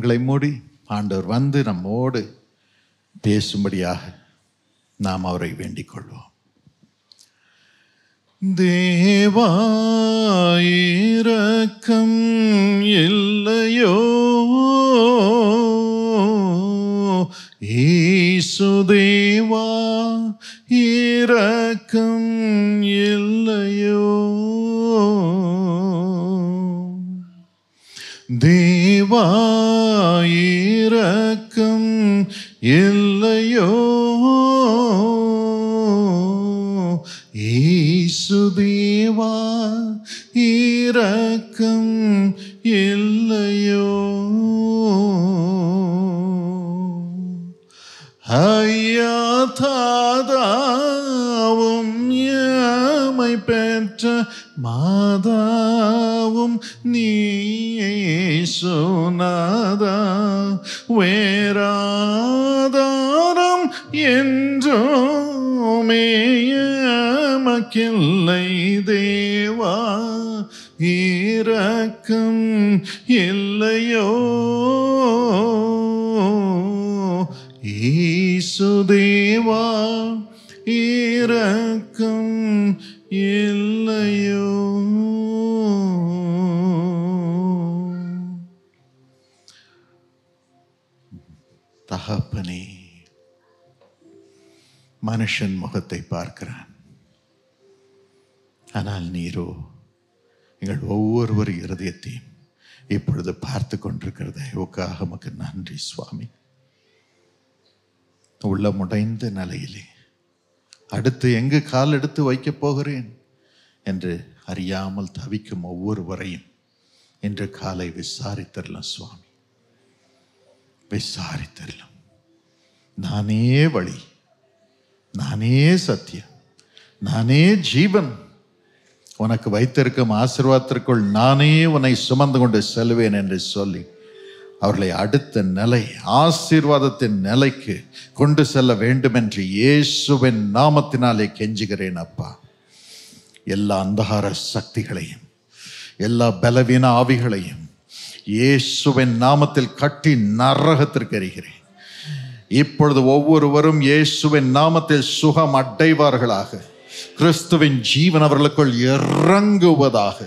கண்களை மூடி ஆண்டவர் வந்து நம்மோடு பேசும்படியாக நாம் அவரை வேண்டிக் கொள்வோம் தேவாயிரக்கம் இல்லையோ ஈசுதேவா இரக்கம் இல்லையோ தேவா இரக்கம் இல்லையோ ஈசுதேவா இரக்கம் இல்லையோ ஐயா தாதாவும் ஏமை பெற்ற மாதாவும் நீயே சுனாதா வேறாதாரம் என்றோமே எமக்கில்லை தேவா இரக்கம் இல்லையோ ஈசுதேவா இரக்கம் இல்லையோ தகப்பனே மனுஷன் முகத்தை பார்க்கிறான் ஆனால் நீரோ எங்கள் ஒவ்வொருவர் இருதயத்தையும் இப்பொழுது பார்த்து கொண்டிருக்கிற தயவுக்காக உமக்கு நன்றி சுவாமி உள்ளமுடைந்த நிலையிலே அடுத்து எங்கு கால் எடுத்து வைக்கப் போகிறேன் என்று அறியாமல் தவிக்கும் ஒவ்வொருவரையும் இன்று காலை விசாரித்தரலாம் சுவாமி விசாரித்தரலாம் நானே வழி நானே சத்தியம் நானே ஜீவன் உனக்கு வைத்திருக்கும் ஆசீர்வாதத்திற்குள் நானே உன்னை சுமந்து கொண்டு செல்வேன் என்று சொல்லி அவர்களை அடுத்த நிலை ஆசீர்வாதத்தின் நிலைக்கு கொண்டு செல்ல வேண்டும் என்று இயேசுவின் நாமத்தினாலே கெஞ்சுகிறேன் அப்பா எல்லா அந்தகார சக்திகளையும் எல்லா பலவீன ஆவிகளையும் இயேசுவின் நாமத்தில் கட்டி நரகத்திற்கு எறிகிறேன் இப்பொழுது ஒவ்வொருவரும் இயேசுவின் நாமத்தில் சுகம் அடைவார்களாக கிறிஸ்துவின் ஜீவன் அவர்களுக்குள் இறங்குவதாக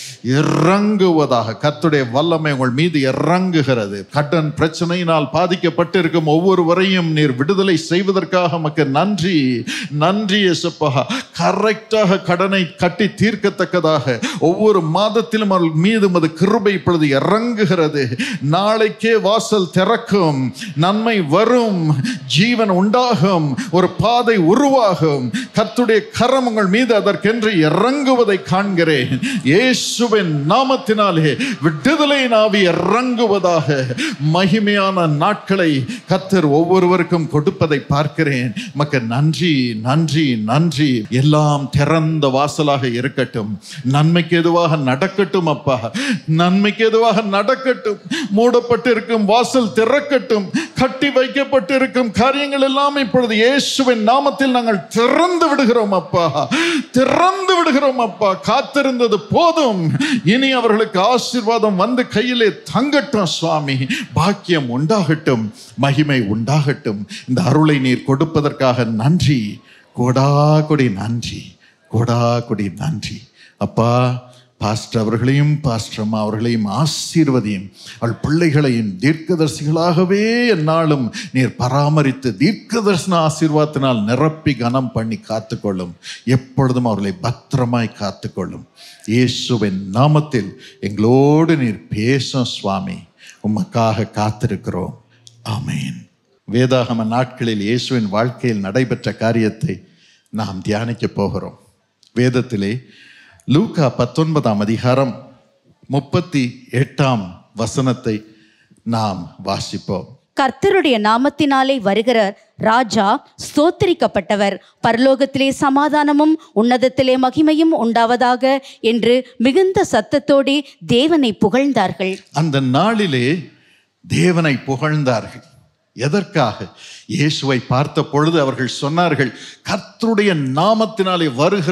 இறங்குவதாக கத்துடைய வல்லமை உங்கள் மீது இறங்குகிறது கடன் பிரச்சனையினால் பாதிக்கப்பட்டிருக்கும் ஒவ்வொருவரையும் நீர் விடுதலை செய்வதற்காக நமக்கு நன்றி நன்றி எசப்பா கரெக்டாக கடனை கட்டி தீர்க்கத்தக்கதாக ஒவ்வொரு மாதத்திலும் அவர்கள் மீது அது கிருபை இப்பொழுது இறங்குகிறது நாளைக்கே வாசல் திறக்கும் நன்மை வரும் ஜீவன் உண்டாகும் ஒரு பாதை உருவாகும் கத்துடைய கரம் உங்கள் மீது அதற்கென்று இறங்குவதை காண்கிறேன் இயேசுவின் நாமத்தினாலே விடுதலை நாவி இறங்குவதாக மகிமையான நாட்களை கத்தர் ஒவ்வொருவருக்கும் கொடுப்பதை பார்க்கிறேன் மக்க நன்றி நன்றி நன்றி எல்லாம் திறந்த வாசலாக இருக்கட்டும் நன்மைக்கு எதுவாக நடக்கட்டும் அப்பா நன்மைக்கு எதுவாக நடக்கட்டும் மூடப்பட்டிருக்கும் வாசல் திறக்கட்டும் கட்டி வைக்கப்பட்டிருக்கும் காரியங்கள் எல்லாம் இப்பொழுது இயேசுவின் நாமத்தில் நாங்கள் திறந்து விடுகிறோம் அப்பா திறந்து விடுகிறோம் அப்பா காத்திருந்தது போதும் இனி அவர்களுக்கு ஆசீர்வாதம் வந்து கையிலே தங்கட்டும் சுவாமி பாக்கியம் உண்டாகட்டும் மகிமை உண்டாகட்டும் இந்த அருளை நீர் கொடுப்பதற்காக நன்றி கொடா கொடி நன்றி கொடா கொடி நன்றி அப்பா பாஸ்டர் அவர்களையும் பாஸ்டர் அம்மா அவர்களையும் ஆசீர்வதியும் அவள் பிள்ளைகளையும் தீர்க்கதரிசிகளாகவே என்னாலும் நீர் பராமரித்து தீர்க்கதரிசன ஆசீர்வாதத்தினால் நிரப்பி கனம் பண்ணி காத்துக்கொள்ளும் எப்பொழுதும் அவர்களை பத்திரமாய் காத்துக்கொள்ளும் இயேசுவின் நாமத்தில் எங்களோடு நீர் பேசும் சுவாமி உமக்காக காத்திருக்கிறோம் ஆமேன் வேதாகம நாட்களில் இயேசுவின் வாழ்க்கையில் நடைபெற்ற காரியத்தை நாம் தியானிக்க போகிறோம் வேதத்திலே லூக்கா பத்தொன்பதாம் அதிகாரம் முப்பத்தி எட்டாம் வசனத்தை நாம் வாசிப்போம் கர்த்தருடைய நாமத்தினாலே வருகிற ராஜா ஸ்தோத்திரிக்கப்பட்டவர் பரலோகத்திலே சமாதானமும் உன்னதத்திலே மகிமையும் உண்டாவதாக என்று மிகுந்த சத்தத்தோடே தேவனை புகழ்ந்தார்கள் அந்த நாளிலே தேவனை புகழ்ந்தார்கள் எதற்காக இயேசுவை பார்த்த பொழுது அவர்கள் சொன்னார்கள் கர்த்தருடைய நாமத்தினாலே வருகிற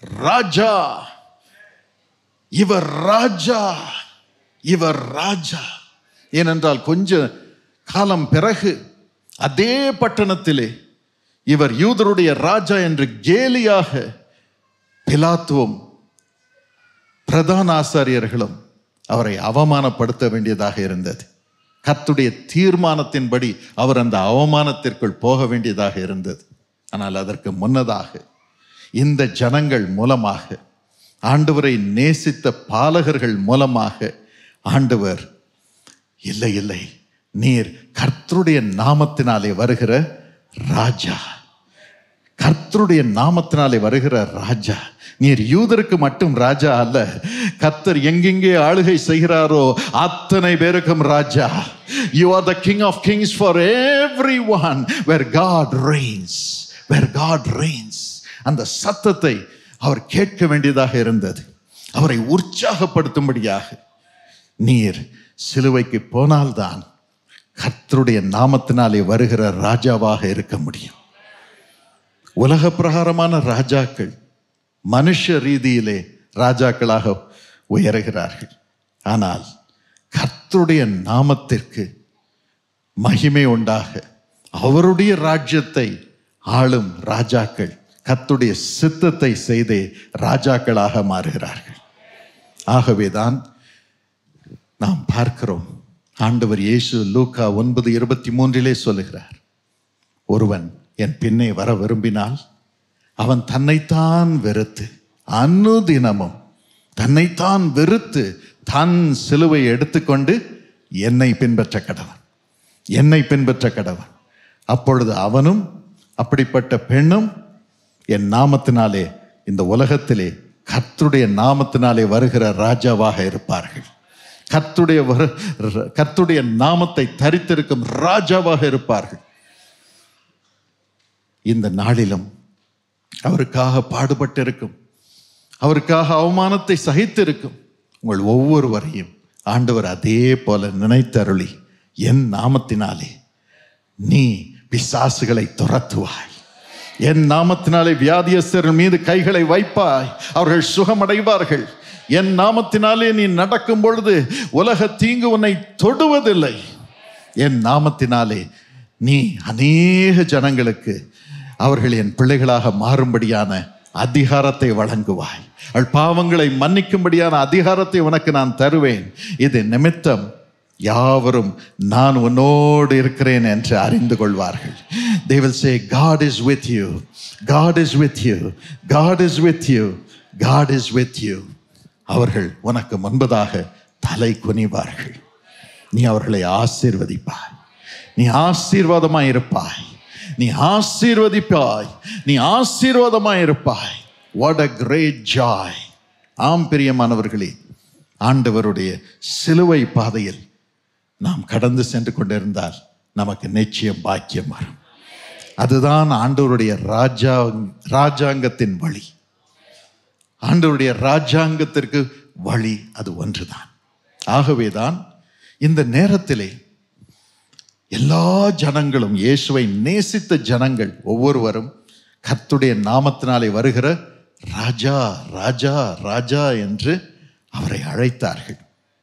ராஜா இவர் ராஜா இவர் ராஜா ஏனென்றால் கொஞ்ச காலம் பிறகு அதே பட்டணத்திலே இவர் யூதருடைய ராஜா என்று கேலியாக பிலாத்துவும் பிரதான ஆசாரியர்களும் அவரை அவமானப்படுத்த வேண்டியதாக இருந்தது கர்த்துடைய தீர்மானத்தின்படி அவர் அந்த அவமானத்திற்குள் போக வேண்டியதாக இருந்தது ஆனால் அதற்கு முன்னதாக இந்த ஜனங்கள் மூலமாக ஆண்டவரை நேசித்த பாலகர்கள் மூலமாக ஆண்டவர் இல்லை இல்லை நீர் கர்த்தருடைய நாமத்தினாலே வருகிற ராஜா கர்த்தருடைய நாமத்தினாலே வருகிற ராஜா நீர் யூதருக்கு மட்டும் ராஜா அல்ல கர்த்தர் எங்கெங்கே ஆளுகை செய்கிறாரோ அத்தனை பேருக்கும் ராஜா you are the king of kings for everyone where God reigns where God reigns அந்த சத்தத்தை அவர் கேட்க வேண்டியதாக இருந்தது அவரை உற்சாகப்படுத்தும்படியாக நீர் சிலுவைக்கு போனால்தான் கர்த்தருடைய நாமத்தினாலே வருகிற ராஜாவாக இருக்க முடியும் உலக பிரகாரமான ராஜாக்கள் மனுஷ ரீதியிலே ராஜாக்களாக உயர்கிறார்கள் ஆனால் கர்த்தருடைய நாமத்திற்கு மகிமை உண்டாக அவருடைய ராஜ்யத்தை ஆளும் ராஜாக்கள் கர்த்தருடைய சித்தத்தை செய்தே ராஜாக்களாக மாறுகிறார்கள் ஆகவேதான் நாம் பார்க்கிறோம் ஆண்டவர் இயேசு லூக்கா ஒன்பது இருபத்தி மூன்றிலே சொல்லுகிறார் ஒருவன் என் பின்னே வர விரும்பினால் அவன் தன்னைத்தான் வெறுத்து அனுதினமும் தன்னைத்தான் வெறுத்து தன் சிலுவை எடுத்துக்கொண்டு என்னை பின்பற்ற கடவன் என்னை பின்பற்ற கடவன் அப்பொழுது அவனும் அப்படிப்பட்ட பெண்ணும் என் நாமத்தினாலே இந்த உலகத்திலே கர்த்தருடைய நாமத்தினாலே வருகிற ராஜாவாக இருப்பார்கள் கர்த்துடைய வரு- ர- கர்த்தருடைய நாமத்தை தரித்திருக்கும் ராஜாவாக இருப்பார்கள் இந்த நாளிலும் அவருக்காக பாடுபட்டிருக்கும் அவருக்காக அவமானத்தை சகித்திருக்கும் உங்கள் ஒவ்வொருவரையும் ஆண்டவர் அதே போல நினைத்தருளி என் நாமத்தினாலே நீ பிசாசுகளை துரத்துவாய் என் நாமத்தினாலே வியாதியஸ்தர்கள் மீது கைகளை வைப்பாய் அவர்கள் சுகமடைவார்கள் என் நாமத்தினாலே நீ நடக்கும் பொழுது உலக தீங்கு உன்னை தொடுவதில்லை என் நாமத்தினாலே நீ அநேக ஜனங்களுக்கு அவர்கள் என் பிள்ளைகளாக மாறும்படியான அதிகாரத்தை வழங்குவாய் அவள் பாவங்களை மன்னிக்கும்படியான அதிகாரத்தை உனக்கு நான் தருவேன் இது நிமித்தம் யாவரும் நான் உன்னோடு இருக்கிறேன் என்று அறிந்து கொள்வார்கள் they will say god is with you god is with you god is with you god is with you அவர்கள் உனக்கு முன்பதாக தலை குனிவார்கள் நீ அவர்களை ஆசீர்வதிப்பாய் நீ ஆசீர்வாதமாய் இருப்பாய் நீ ஆசீர்வதிப்பாய் நீ ஆசீர்வாதமாய் இருப்பாய் வாட் அ கிரேட் ஜாய் ஆம் பிரியமானவர்களே ஆண்டவருடைய சிலுவை பாதையில் நாம் கடந்து சென்று கொண்டிருந்தால் நமக்கு நிச்சயம் பாக்கியம் வரும் அதுதான் ஆண்டவருடைய ராஜா ராஜாங்கத்தின் வழி ஆண்டவருடைய ராஜாங்கத்திற்கு வழி அது ஒன்றுதான் ஆகவேதான் இந்த நேரத்திலே எல்லா ஜனங்களும் இயேசுவை நேசித்த ஜனங்கள் ஒவ்வொருவரும் கர்த்துடைய நாமத்தினாலே வருகிற ராஜா ராஜா ராஜா என்று அவரை அழைத்தார்கள்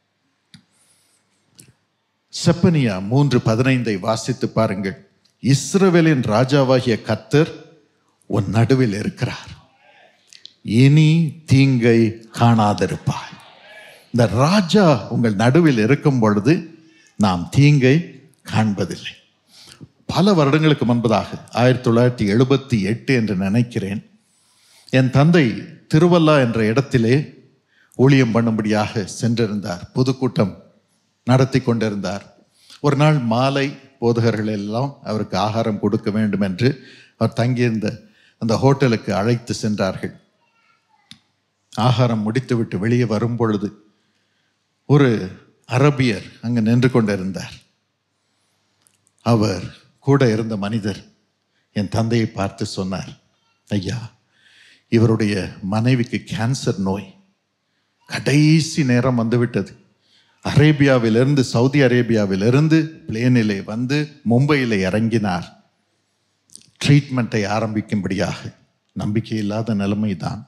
செப்பனியா மூன்று பதினைந்தை வாசித்து பாருங்கள் இஸ்ரவேலின் ராஜாவாகிய கர்த்தர் உன் நடுவில் இருக்கிறார் இனி தீங்கை காணாதிருப்பாய் இந்த ராஜா உங்கள் நடுவில் இருக்கும் பொழுது நாம் தீங்கை காண்பதில்லை பல வருடங்களுக்கு முன்பதாக ஆயிரத்தி தொள்ளாயிரத்தி எழுபத்தி எட்டு என்று நினைக்கிறேன் என் தந்தை திருவல்லா என்ற இடத்திலே ஊழியம் பண்ணும்படியாக சென்றிருந்தார் பொதுக்கூட்டம் நடத்தி கொண்டிருந்தார் ஒரு நாள் மாலை போதகர்கள் எல்லாம் அவருக்கு ஆகாரம் கொடுக்க வேண்டும் என்று அவர் தங்கியிருந்த அந்த ஹோட்டலுக்கு அழைத்து சென்றார்கள் ஆகாரம் முடித்துவிட்டு வெளியே வரும் பொழுது ஒரு அரபியர் அங்கு நின்று கொண்டிருந்தார் அவர் கூட இருந்த மனிதர் என் தந்தையை பார்த்து சொன்னார் ஐயா இவருடைய மனைவிக்கு கேன்சர் நோய் கடைசி நேரம் வந்துவிட்டது அரேபியாவிலிருந்து சவுதி அரேபியாவிலிருந்து பிளேனிலே வந்து மும்பையில் இறங்கினார் ட்ரீட்மெண்ட்டை ஆரம்பிக்கும்படியாக நம்பிக்கை இல்லாத நிலைமைதான்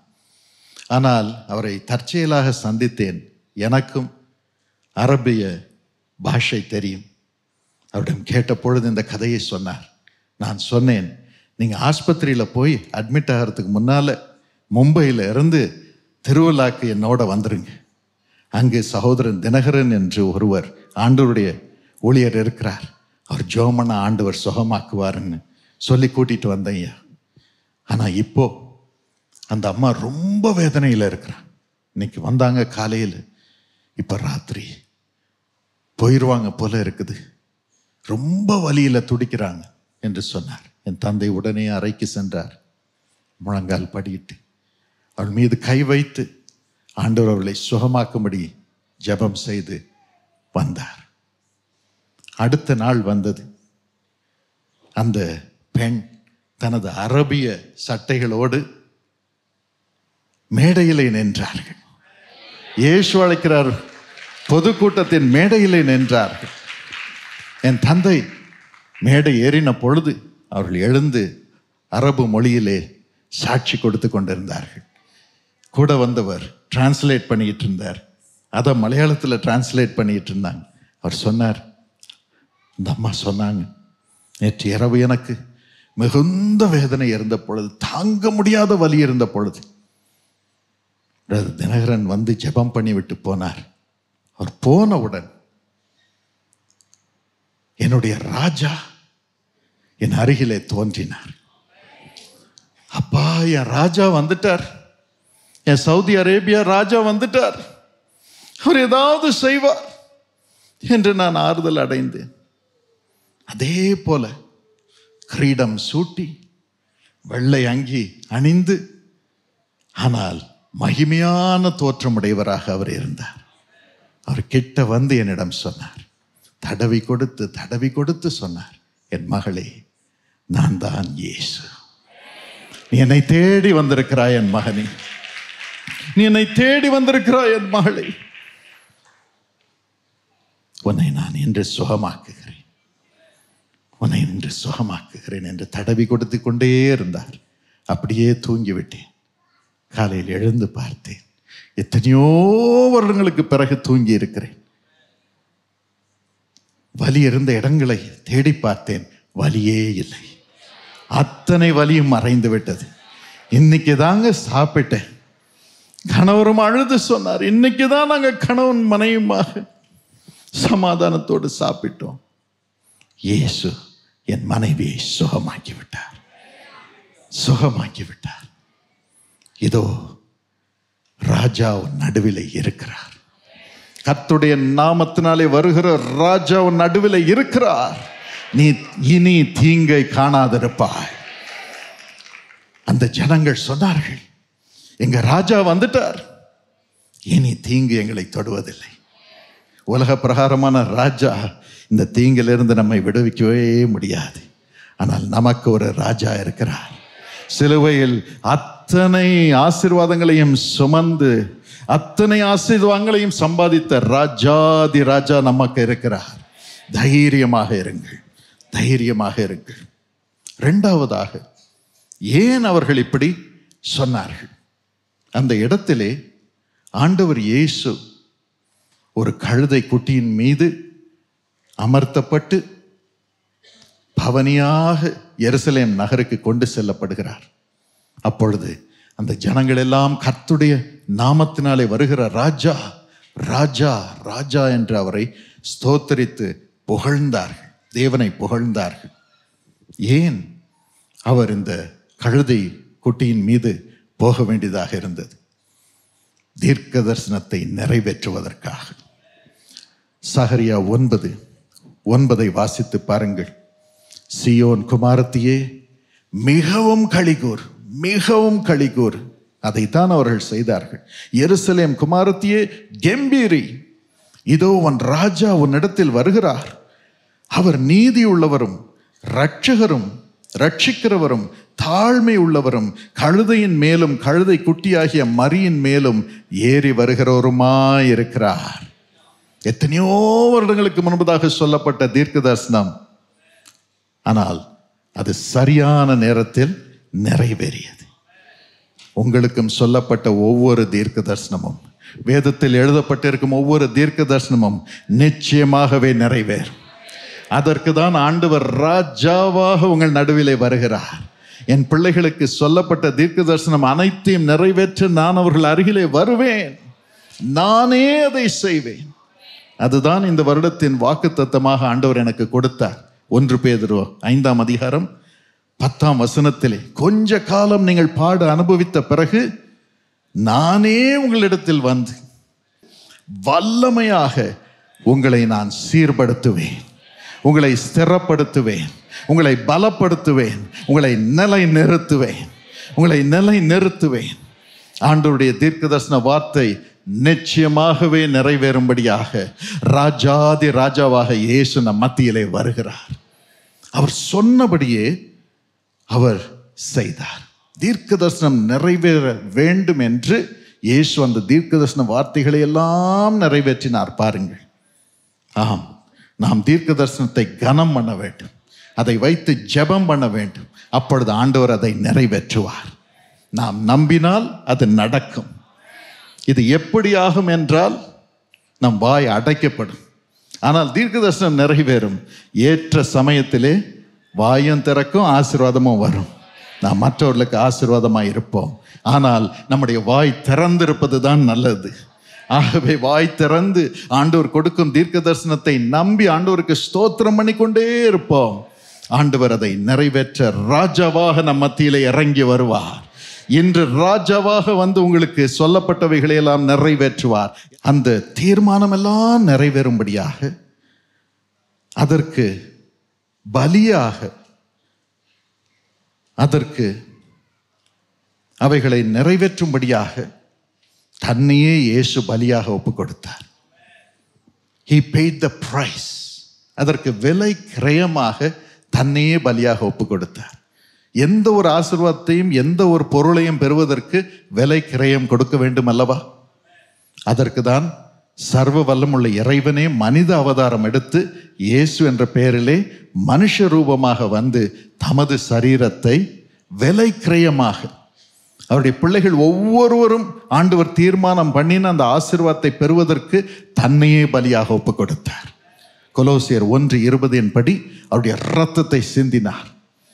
ஆனால் அவரை தற்செயலாக சந்தித்தேன் எனக்கும் அரபிய பாஷை தெரியும் அவரிடம் கேட்ட பொழுது இந்த கதையை சொன்னார் நான் சொன்னேன் நீங்கள் ஆஸ்பத்திரியில் போய் அட்மிட் ஆகிறதுக்கு முன்னால் மும்பையில் இருந்து திருவிழாக்கு என்னோட வந்துருங்க அங்கு சகோதரன் தினகரன் என்று ஒருவர் ஆண்டவருடைய ஊழியர் இருக்கிறார் அவர் ஜோமன ஆண்டவர் சுகமாக்குவாருன்னு சொல்லி கூட்டிட்டு வந்தேன் ஆனால் இப்போ அந்த அம்மா ரொம்ப வேதனையில் இருக்கிறான் இன்னைக்கு வந்தாங்க காலையில் இப்போ ராத்திரி போயிடுவாங்க போல இருக்குது ரொம்ப வலியில் துடிக்கிறாங்க என்று சொன்னார் என் தந்தை உடனே அறைக்கு சென்றார் முழங்கால் படியிட்டு அவள் மீது கை வைத்து ஆண்டவர் அவளை சுகமாக்கும்படி ஜெபம் செய்து வந்தார் அடுத்த நாள் வந்தது அந்த பெண் தனது அரபிய சட்டைகளோடு மேடையிலே நின்றார்கள் இயேசு அழைக்கிறார் பொதுக்கூட்டத்தின் மேடையிலே நின்றார்கள் என் தந்தை மேடை ஏறின பொழுது அவர்கள் எழுந்து அரபு மொழியிலே சாட்சி கொடுத்து கொண்டிருந்தார்கள் கூட வந்தவர் டிரான்ஸ்லேட் பண்ணிட்டு இருந்தார் அதை மலையாளத்தில் டிரான்ஸ்லேட் பண்ணிட்டு இருந்தாங்க அவர் சொன்னார் இந்த அம்மா சொன்னாங்க நேற்று இரவு எனக்கு மிகுந்த வேதனை இருந்த பொழுது தாங்க முடியாத வலி இருந்த பொழுது பிரதர் தினகரன் வந்து ஜெபம் பண்ணி விட்டு போனார் அவர் போனவுடன் என்னுடைய ராஜா என் அருகிலே தோன்றினார் அப்பா என் ராஜா வந்துட்டார் என் சவுதி அரேபியா ராஜா வந்துட்டார் அவர் ஏதாவது செய்வார் என்று நான் ஆறுதல் அடைந்தேன் அதே போல கிரீடம் சூட்டி வெள்ளை அங்கி அணிந்து ஆனால் மகிமையான தோற்றமுடையவராக அவர் இருந்தார் அவர் கிட்ட வந்து என்னிடம் சொன்னார் தடவி கொடுத்து தடவி கொடுத்து சொன்னார் என் மகளே நான் தான் இயேசு நீ என்னை தேடி வந்திருக்கிறாய் என் மகனே நீ என்னை தேடி வந்திருக்கிறாய் என் மகளே உன்னை நான் இன்று சுகமாக்குகிறேன் உன்னை இன்று சுகமாக்குகிறேன் என்று தடவி கொடுத்து கொண்டே இருந்தார் அப்படியே தூங்கிவிட்டேன் காலையில் எழுந்து பார்த்தேன் எத்தனையோ வருடங்களுக்கு பிறகு தூங்கி இருக்கிறேன் வலி இருந்த இடங்களை தேடி பார்த்தேன் வலியே இல்லை அத்தனை வலியும் மறைந்து விட்டது இன்னைக்கு தாங்க சாப்பிட்டேன் கணவரும் அழுது சொன்னார் இன்னைக்கு தான் நாங்கள் கணவன் மனைவியுமாக சமாதானத்தோடு சாப்பிட்டோம் இயேசு என் மனைவியை சுகமாக்கி விட்டார் சுகமாக்கி விட்டார் இதோ ராஜா உன் நடுவில் இருக்கிறார் கர்த்தருடைய நாமத்தினாலே வருகிற ராஜா உன் நடுவில் இருக்கிறார் நீ இனி தீங்கை காணாதிருப்பாய் அந்த ஜனங்கள் சொன்னார்கள் எங்க ராஜா வந்துட்டார் இனி தீங்கு எங்களை தொடுவதில்லை உலக பிரகாரமான ராஜா இந்த தீங்கிலிருந்து நம்மை விடுவிக்கவே முடியாது ஆனால் நமக்கு ஒரு ராஜா இருக்கிறார் சிலுவையில் அத்தனை ஆசீர்வாதங்களையும் சுமந்து அத்தனை ஆசீர்வாதங்களையும் சம்பாதித்த ராஜாதி ராஜா நமக்கு இருக்கிறார் தைரியமாக இருங்கள் தைரியமாக இருங்கள் ரெண்டாவதாக ஏன் அவர்கள் இப்படி சொன்னார்கள் அந்த இடத்திலே ஆண்டவர் இயேசு ஒரு கழுதை குட்டியின் மீது அமர்த்தப்பட்டு பவனியாக எருசலேம் நகருக்கு கொண்டு செல்லப்படுகிறார் அப்பொழுது அந்த ஜனங்கள் எல்லாம் கர்த்துடைய நாமத்தினாலே வருகிற ராஜா ராஜா ராஜா என்று அவரை ஸ்தோத்தரித்து புகழ்ந்தார்கள் தேவனை புகழ்ந்தார்கள் ஏன் அவர் இந்த கழுதை குட்டியின் மீது போக வேண்டியதாக இருந்தது தீர்க்க தரிசனத்தை நிறைவேற்றுவதற்காக சகரியா ஒன்பது ஒன்பதை வாசித்து பாருங்கள் சியோன் குமாரத்தியே மிகவும் களிகூர் மிகவும் களிகூர் அதைத்தான் அவர்கள் செய்தார்கள் எருசலேம் குமாரத்தியே கெம்பீரி இதோ உன் ராஜா உன்னிடத்தில் வருகிறார் அவர் நீதி உள்ளவரும் ரட்சகரும் ரட்சிக்கிறவரும் தாழ்மை உள்ளவரும் கழுதையின் மேலும் கழுதை குட்டியாகிய மரியின் மேலும் ஏறி வருகிறவருமாயிருக்கிறார் எத்தனையோ வருடங்களுக்கு முன்பதாக சொல்லப்பட்ட தீர்க்க தரிசனம் ஆனால் அது சரியான நேரத்தில் நிறைவேறியது உங்களுக்கும் சொல்லப்பட்ட ஒவ்வொரு தீர்க்க தரிசனமும் வேதத்தில் எழுதப்பட்டிருக்கும் ஒவ்வொரு தீர்க்க தரிசனமும் நிச்சயமாகவே நிறைவேறும் அதற்கு தான் ஆண்டவர் ராஜாவாக உங்கள் நடுவிலே வருகிறார் என் பிள்ளைகளுக்கு சொல்லப்பட்ட தீர்க்க தரிசனம் அனைத்தையும் நிறைவேற்ற நான் அவர்கள் அருகிலே வருவேன் நானே அதை செய்வேன் அதுதான் இந்த வருடத்தின் வாக்குத்தத்தமாக ஆண்டவர் எனக்கு கொடுத்தார் ஒன்று பேதுருவோ ஐந்தாம் அதிகாரம் பத்தாம் வசனத்திலே கொஞ்ச காலம் நீங்கள் பாடு அனுபவித்த பிறகு நானே உங்களிடத்தில் வந்து வல்லமையாக உங்களை நான் சீர்படுத்துவேன் உங்களை ஸ்திரப்படுத்துவேன் உங்களை பலப்படுத்துவேன் உங்களை நிலை நிறுத்துவேன் உங்களை நிலை நிறுத்துவேன் ஆண்டவருடைய தீர்க்கதர்சன வார்த்தை நிச்சயமாகவே நிறைவேறும்படியாக ராஜாதி ராஜாவாக இயேசு நம் மத்தியிலே வருகிறார் அவர் சொன்னபடியே அவர் செய்தார் தீர்க்க தரிசனம் நிறைவேற வேண்டும் என்று இயேசு அந்த தீர்க்க தரிசன வார்த்தைகளை எல்லாம் நிறைவேற்றினார் பாருங்கள் ஆம் நாம் தீர்க்க தரிசனத்தை கனம் பண்ண வேண்டும் அதை வைத்து ஜெபம் பண்ண வேண்டும் அப்பொழுது ஆண்டவர் அதை நிறைவேற்றுவார் நாம் நம்பினால் அது நடக்கும் இது எப்படி ஆகும் என்றால் நம் வாய் அடைக்கப்படும் ஆனால் தீர்க்க தரிசனம் நிறைவேறும் ஏற்ற சமயத்திலே வாயும் திறக்கும் ஆசீர்வாதமும் வரும் நாம் மற்றவர்களுக்கு ஆசீர்வாதமாக இருப்போம் ஆனால் நம்முடைய வாய் திறந்திருப்பது தான் நல்லது ஆகவே வாய் திறந்து ஆண்டவர் கொடுக்கும் தீர்க்க தரிசனத்தை நம்பி ஆண்டவருக்கு ஸ்தோத்திரம் பண்ணிக்கொண்டே இருப்போம் ஆண்டவர் அதை நிறைவேற்ற ராஜாவாக நம் மத்தியிலே இறங்கி வருவார் இன்று ராஜாவாக வந்து உங்களுக்கு சொல்லப்பட்டவைகளை எல்லாம் நிறைவேற்றுவார் அந்த தீர்மானம் எல்லாம் நிறைவேறும்படியாக அதற்கு பலியாக அதற்கு அவைகளை நிறைவேற்றும்படியாக தன்னையே இயேசு பலியாக ஒப்பு கொடுத்தார் ஹி பெய்ட் த பிரைஸ் அதற்கு விலை கிரயமாக தன்னையே பலியாக ஒப்பு கொடுத்தார் எந்த ஒரு ஆசீர்வாதத்தையும் எந்த ஒரு பொருளையும் பெறுவதற்கு விலை கிரயம் கொடுக்க வேண்டும் அல்லவா அதற்கு தான் சர்வ வல்லமுள்ள இறைவனே மனித அவதாரம் எடுத்து இயேசு என்ற பெயரிலே மனுஷ ரூபமாக வந்து தமது சரீரத்தை விலை கிரயமாக அவருடைய பிள்ளைகள் ஒவ்வொருவரும் ஆண்டவர் தீர்மானம் பண்ணின அந்த ஆசீர்வாதத்தை பெறுவதற்கு தன்னையே பலியாக ஒப்பு கொடுத்தார் கொலோசியர் ஒன்று இருபதின் படி அவருடைய இரத்தத்தை சிந்தினார்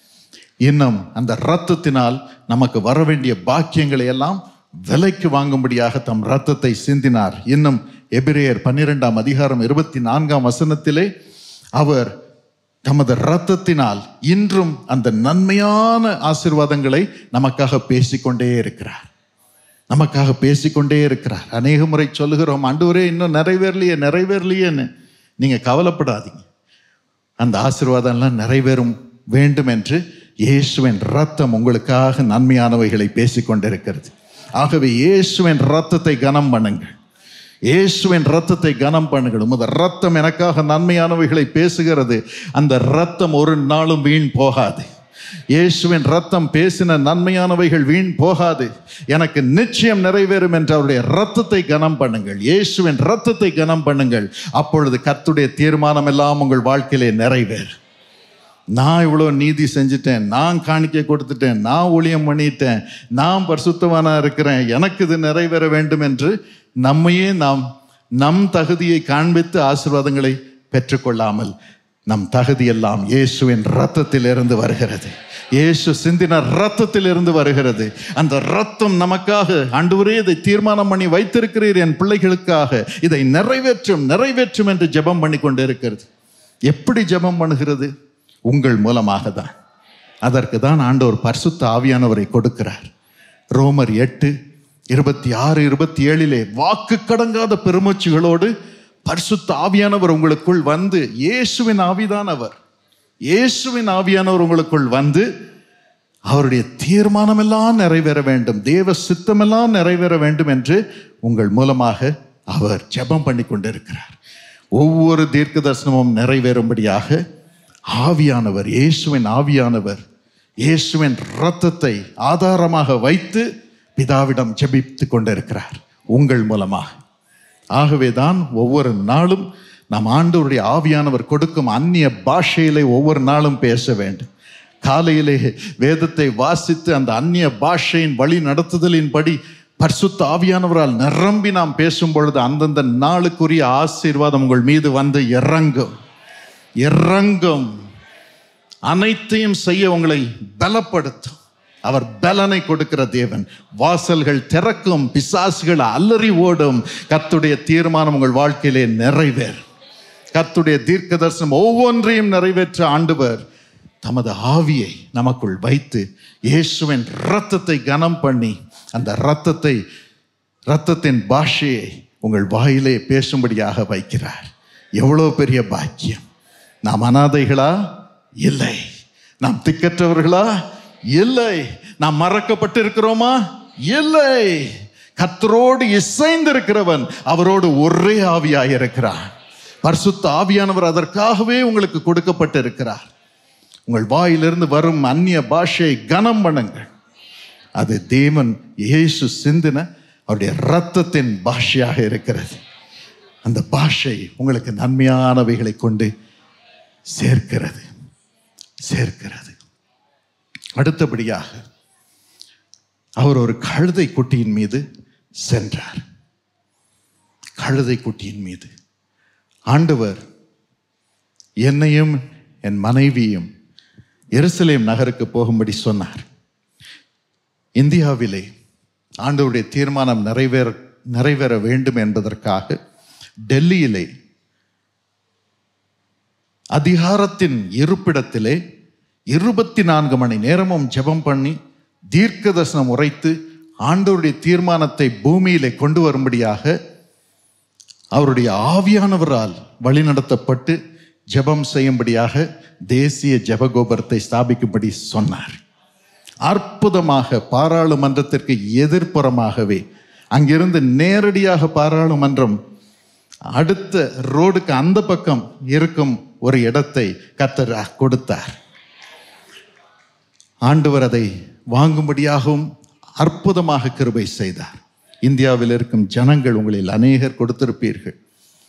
இன்னும் அந்த இரத்தத்தினால் நமக்கு வர வேண்டிய பாக்கியங்களை எல்லாம் விலைக்கு வாங்கும்படியாக தம் இரத்தத்தை சிந்தினார் இன்னும் எபிரேயர் பன்னிரெண்டாம் அதிகாரம் இருபத்தி நான்காம் வசனத்திலே அவர் தமது இரத்தத்தினால் இன்றும் அந்த நன்மையான ஆசீர்வாதங்களை நமக்காக பேசிக்கொண்டே இருக்கிறார் நமக்காக பேசிக்கொண்டே இருக்கிறார் அநேக முறை சொல்லுகிறோம் ஆண்டவரே இன்னும் நிறைவேறலையே நிறைவேறலையேன்னு நீங்க கவலைப்படாதீங்க அந்த ஆசீர்வாதம்லாம் நிறைவேறும் வேண்டும் என்று இயேசுவின் ரத்தம் உங்களுக்காக நன்மையானவைகளை பேசிக்கொண்டிருக்கிறது ஆகவே இயேசுவின் ரத்தத்தை கனம் பண்ணுங்கள் இயேசுவின் ரத்தத்தை கனம் பண்ணுங்கள் உமது ரத்தம் எனக்காக நன்மையானவைகளை பேசுகிறது அந்த ரத்தம் ஒரு நாளும் வீண் போகாது இயேசுவின் ரத்தம் பேசின நன்மையானவைகள் வீண் போகாது எனக்கு நிச்சயம் நிறைவேறும் என்ற அவருடைய ரத்தத்தை கனம் பண்ணுங்கள் இயேசுவின் ரத்தத்தை கனம் பண்ணுங்கள் அப்பொழுது கர்த்துடைய தீர்மானம் எல்லாம் உங்கள் வாழ்க்கையிலே நிறைவேறும் நான் இவ்வளோ நீதி செஞ்சுட்டேன் நான் காணிக்கை கொடுத்துட்டேன் நான் ஊழியம் பண்ணிட்டேன் நான் பரிசுத்தவானா இருக்கிறேன் எனக்கு இது நிறைவேற வேண்டும் என்று நம்மையே நாம் நம் தகுதியை காண்பித்து ஆசீர்வாதங்களை பெற்றுக்கொள்ளாமல் நம் தகுதியெல்லாம் இயேசுவின் ரத்தத்திலிருந்து வருகிறது இயேசு சிந்தின ரத்தத்திலிருந்து வருகிறது அந்த ரத்தம் நமக்காக ஆண்டவரே இதை தீர்மானம் பண்ணி வைத்திருக்கிறீர் என் பிள்ளைகளுக்காக இதை நிறைவேற்றும் நிறைவேற்றும் என்று ஜெபம் பண்ணி கொண்டு இருக்கிறது எப்படி ஜெபம் பண்ணுகிறது உங்கள் மூலமாக தான் அதற்கு தான் ஆண்டவர் பரிசுத்த ஆவியானவரை கொடுக்கிறார் ரோமர் எட்டு இருபத்தி ஆறு இருபத்தி ஏழிலே வாக்கு கடங்காத பெருமூச்சுகளோடு பரிசுத்த ஆவியானவர் உங்களுக்குள் வந்து இயேசுவின் ஆவிதான் அவர் இயேசுவின் ஆவியானவர் உங்களுக்குள் வந்து அவருடைய தீர்மானம் எல்லாம் நிறைவேற வேண்டும் தேவ சித்தமெல்லாம் நிறைவேற வேண்டும் என்று உங்கள் மூலமாக அவர் ஜெபம் பண்ணி கொண்டிருக்கிறார் ஒவ்வொரு தீர்க்க தரிசனமும் நிறைவேறும்படியாக ஆவியானவர் இயேசுவின் ஆவியானவர் இயேசுவின் இரத்தத்தை ஆதாரமாக வைத்து பிதாவிடம் ஜெபித்து கொண்டிருக்கிறார் உங்கள் மூலமாக ஆகவே தான் ஒவ்வொரு நாளும் நம் ஆண்டவருடைய ஆவியானவர் கொடுக்கும் அந்நிய பாஷையிலே ஒவ்வொரு நாளும் பேச வேண்டும் காலையிலே வேதத்தை வாசித்து அந்த அந்நிய பாஷையின் வழி நடத்துதலின்படி பரிசுத்த ஆவியானவரால் நிரம்பி நாம் பேசும் பொழுது அந்தந்த நாளுக்குரிய ஆசீர்வாதம் உங்கள் மீது வந்து இறங்கும் இறங்கும் அனைத்தையும் செய்ய உங்களை பலப்படுத்தும் அவர் பலனை கொடுக்கிற தேவன் வாசல்கள் திறக்கும் பிசாசுகள் அலறி ஓடும் கத்துடைய தீர்மானம் உங்கள் வாழ்க்கையிலே நிறைவேறும் கத்துடைய தீர்க்க தரிசனம் ஒவ்வொன்றையும் நிறைவேற்ற ஆண்டவர் தமது ஆவியை நமக்குள் வைத்து இயேசுவின் இரத்தத்தை கனம் பண்ணி அந்த இரத்தத்தை இரத்தத்தின் பாஷையை உங்கள் வாயிலே பேசும்படியாக வைக்கிறார் எவ்வளோ பெரிய பாக்கியம் நாம் அனாதைகளா இல்லை நாம் திக்கற்றவர்களா இல்லை நாம் மறக்கப்பட்டிருக்கிறோமா இல்லை கத்தரோடு இசைந்திருக்கிறவன் அவரோடு ஒரே ஆவியாய் இருக்கிறான் பரிசுத்த ஆவியானவர் அதற்காகவே உங்களுக்கு கொடுக்கப்பட்டிருக்கிறார் உங்கள் வாயிலிருந்து வரும் அந்நிய பாஷையை கனம் பண்ணுங்கள் அது தேவன் இயேசு சிந்தின அவருடைய இரத்தத்தின் பாஷையாக இருக்கிறது அந்த பாஷை உங்களுக்கு நன்மையானவைகளை கொண்டு சேர்க்கிறது சேர்க்கிறது அடுத்தபடியாக அவர் ஒரு கழுதை குட்டியின் மீது சென்றார் கழுதை குட்டியின் மீது ஆண்டவர் என்னையும் என் மனைவியும் எருசலேம் நகருக்கு போகும்படி சொன்னார் இந்தியாவிலே ஆண்டவருடைய தீர்மானம் நிறைவேற நிறைவேற வேண்டும் என்பதற்காக டெல்லியிலே அதிகாரத்தின் இருப்பிடத்திலே இருபத்தி நான்கு மணி நேரமும் ஜெபம் பண்ணி தீர்க்க தரிசனம் உரைத்து ஆண்டவருடைய தீர்மானத்தை பூமியிலே கொண்டு வரும்படியாக அவருடைய ஆவியானவரால் வழிநடத்தப்பட்டு ஜெபம் செய்யும்படியாக தேசிய ஜெபகோபுரத்தை ஸ்தாபிக்கும்படி சொன்னார் அற்புதமாக பாராளுமன்றத்திற்கு எதிர்ப்புறமாகவே அங்கிருந்து நேரடியாக பாராளுமன்றம் அடுத்த ரோடுக்கு அந்த பக்கம் இருக்கும் ஒரு இடத்தை கத்தர் கொடுத்தார் ஆண்டவர் அதை வாங்கும்படியாகவும் அற்புதமாக கிருபை செய்தார் இந்தியாவில் இருக்கும் ஜனங்கள் உங்களில் அநேகர் கொடுத்திருப்பீர்கள்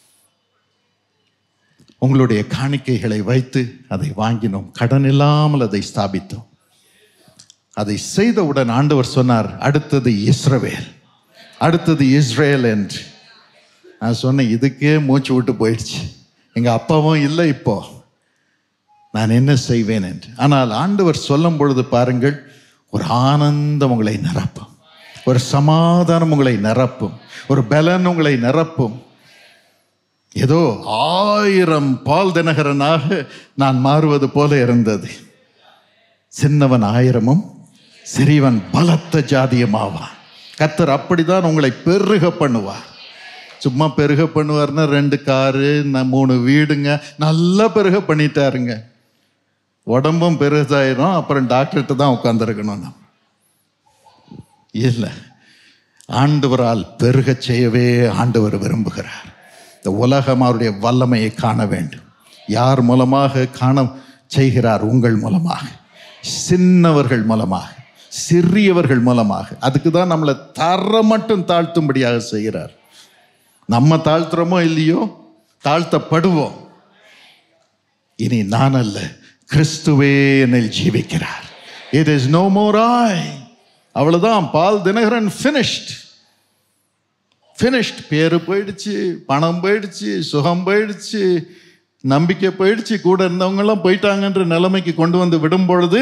உங்களுடைய காணிக்கைகளை வைத்து அதை வாங்கினோம் கடன் இல்லாமல் அதை ஸ்தாபித்தோம் அதை செய்தவுடன் ஆண்டவர் சொன்னார் அடுத்தது இஸ்ரவேல் அடுத்தது இஸ்ரேல் என்று நான் சொன்னேன் இதுக்கே மூச்சு விட்டு போயிடுச்சு எங்கள் அப்பாவும் இல்லை இப்போ நான் என்ன செய்வேன் என்று ஆனால் ஆண்டவர் சொல்லும் பொழுது பாருங்கள் ஒரு ஆனந்தம் உங்களை நிரப்பும் ஒரு சமாதானம் உங்களை நிரப்பும் ஒரு பலன் உங்களை நிரப்பும் ஏதோ ஆயிரம் பால் தினகரனாக நான் மாறுவது போல இருந்தது சின்னவன் ஆயிரமும் சிறியவன் பலத்த ஜாதியமாவான் கத்தர் அப்படிதான் உங்களை பெருக பண்ணுவார் சும்மா பெருக பண்ணுவார்னா ரெண்டு காரு ந- மூணு வீடுங்க நல்லா பெருக பண்ணிட்டாருங்க உடம்பும் பெருசாயிரும் அப்புறம் டாக்டர்கிட்ட தான் உட்காந்துருக்கணும் நம்ம இல்லை ஆண்டவரால் பெருகச் செய்யவே ஆண்டவர் விரும்புகிறார் இந்த உலகம் அவருடைய வல்லமையை காண வேண்டும் யார் மூலமாக காண செய்கிறார் உங்கள் மூலமாக சின்னவர்கள் மூலமாக சிறியவர்கள் மூலமாக அதுக்கு தான் நம்மளை தர மட்டும் தாழ்த்தும்படியாக செய்கிறார் நம்ம தாழ்த்துறோமோ இல்லையோ தாழ்த்தப்படுவோம் இனி நான் அல்ல கிறிஸ்துவே என்னில் ஜீவிக்கிறார் it is no more I அவ்வளவுதான் பால் தினகரன் finished finished பேரு போயிடுச்சு பணம் போயிடுச்சு சுகம் போயிடுச்சு நம்பிக்கை போயிடுச்சு கூட இருந்தவங்கெல்லாம் போயிட்டாங்கன்ற நிலைமைக்கு கொண்டு வந்து விடும் பொழுது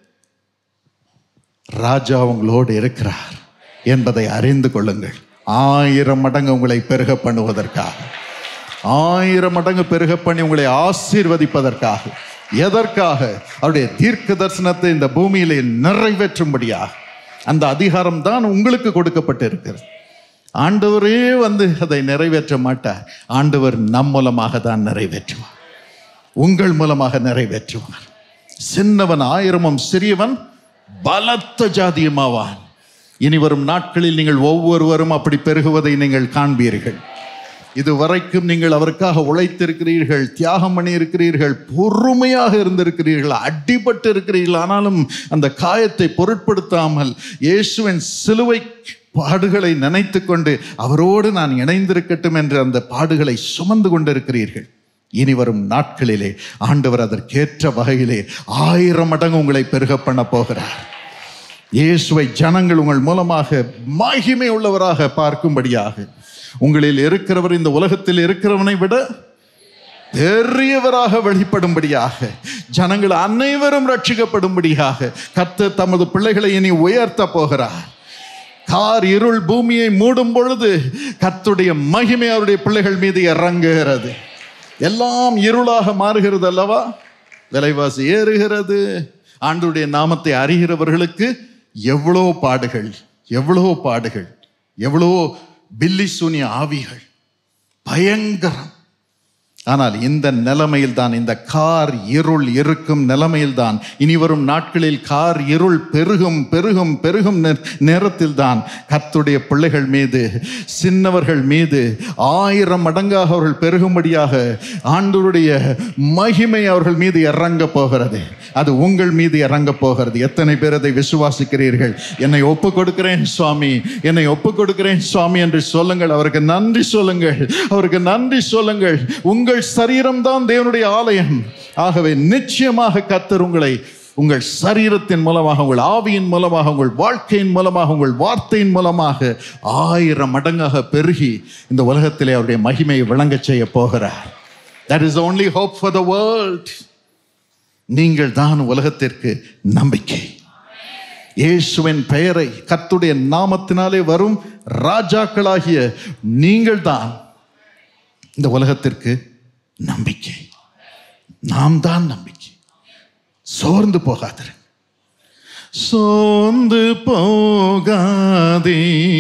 ராஜா உங்களோடு இருக்கிறார் என்பதை அறிந்து கொள்ளுங்கள் ஆயிரம் மடங்கு உங்களை பெருக பண்ணுவதற்காக ஆயிரம் மடங்கு பெருக பண்ணி உங்களை ஆசீர்வதிப்பதற்காக எதற்காக அவருடைய தீர்க்க தரிசனத்தை இந்த பூமியிலே நிறைவேற்றும்படியாக அந்த அதிகாரம் தான் உங்களுக்கு கொடுக்கப்பட்டிருக்கிறது ஆண்டவரே வந்து அதை நிறைவேற்ற மாட்டார் ஆண்டவர் நம் மூலமாக தான் நிறைவேற்றுவார் உங்கள் மூலமாக நிறைவேற்றுவார் சின்னவன் ஆயிரமும் சிறியவன் பலத்த ஜாதியுமாவான் இனி வரும் நாட்களில் நீங்கள் ஒவ்வொருவரும் அப்படி பெருகுவதை நீங்கள் காண்பீர்கள் இதுவரைக்கும் நீங்கள் அவருக்காக உழைத்திருக்கிறீர்கள் தியாகம் பண்ணி இருக்கிறீர்கள் பொறுமையாக இருந்திருக்கிறீர்கள் அடிபட்டு இருக்கிறீர்கள் ஆனாலும் அந்த காயத்தை பொருட்படுத்தாமல் இயேசுவின் சிலுவை பாடுகளை நினைத்து கொண்டு அவரோடு நான் இணைந்திருக்கட்டும் என்று அந்த பாடுகளை சுமந்து கொண்டிருக்கிறீர்கள் இனி வரும் நாட்களிலே ஆண்டவர் அதற்கேற்ற வகையிலே ஆயிரம் மடங்கு உங்களை பெருக பண்ண போகிறார் இயேசுவை ஜனங்கள் உங்கள் மூலமாக மகிமை உள்ளவராக பார்க்கும்படியாக உங்களில் இருக்கிறவர் இந்த உலகத்தில் இருக்கிறவனை விட பெரியவராக வெளிப்படும்படியாக ஜனங்கள் அனைவரும் ரட்சிக்கப்படும்படியாக கர்த்தர் தமது பிள்ளைகளை இனி உயர்த்த போகிறார் கார் இருள் பூமியை மூடும் பொழுது கர்த்தருடைய மகிமை அவருடைய பிள்ளைகள் மீது இறங்குகிறது எல்லாம் இருளாக மாறுகிறது அல்லவா விலைவாசி ஏறுகிறது ஆண்டுடைய நாமத்தை அறிகிறவர்களுக்கு எவ்வளோ பாடுகள் எவ்வளோ பாடுகள் எவ்வளோ பில்லி சூனிய ஆவிகள் பயங்கரம் ஆனால் இந்த நிலைமையில் தான் இந்த கார் இருள் இருக்கும் நிலைமையில் தான் இனி வரும் நாட்களில் கார் இருள் பெருகும் பெருகும் பெருகும் நேரத்தில் தான் கர்த்துடைய பிள்ளைகள் மீது சின்னவர்கள் மீது ஆயிரம் மடங்காக அவர்கள் பெருகும்படியாக ஆண்டவருடைய மகிமை அவர்கள் மீது இறங்க போகிறது அது உங்கள் மீது இறங்க போகிறது எத்தனை பேர் அதை விசுவாசிக்கிறீர்கள் என்னை ஒப்பு கொடுக்கிறேன் சுவாமி என்னை ஒப்பு கொடுக்கிறேன் சுவாமி என்று சொல்லுங்கள் அவருக்கு நன்றி சொல்லுங்கள் அவருக்கு நன்றி சொல்லுங்கள் உங்கள் சரீரம் தான் தேவனுடைய ஆலயம் ஆகவே நிச்சயமாக கத்தர் உங்களை உங்கள் சரீரத்தின் மூலமாக உங்கள் ஆவியின் மூலமாக உங்கள் வாழ்க்கையின் மூலமாக உங்கள் வார்த்தையின் மூலமாக ஆயிரம் மடங்காக பெருகி இந்த உலகத்திலே அவருடைய மகிமையை விளங்கச் செய்ய போகிறார் that is only hope for the world நீங்கள் தான் உலகத்திற்கு நம்பிக்கை இயேசுவின் பெயரை கர்த்துடைய நாமத்தினாலே வரும் ராஜாக்களாகிய நீங்கள் தான் இந்த உலகத்திற்கு நம்பிக்கை நாம் தான் நம்பிக்கை சோர்ந்து போகாதிரு சோர்ந்து போகாதே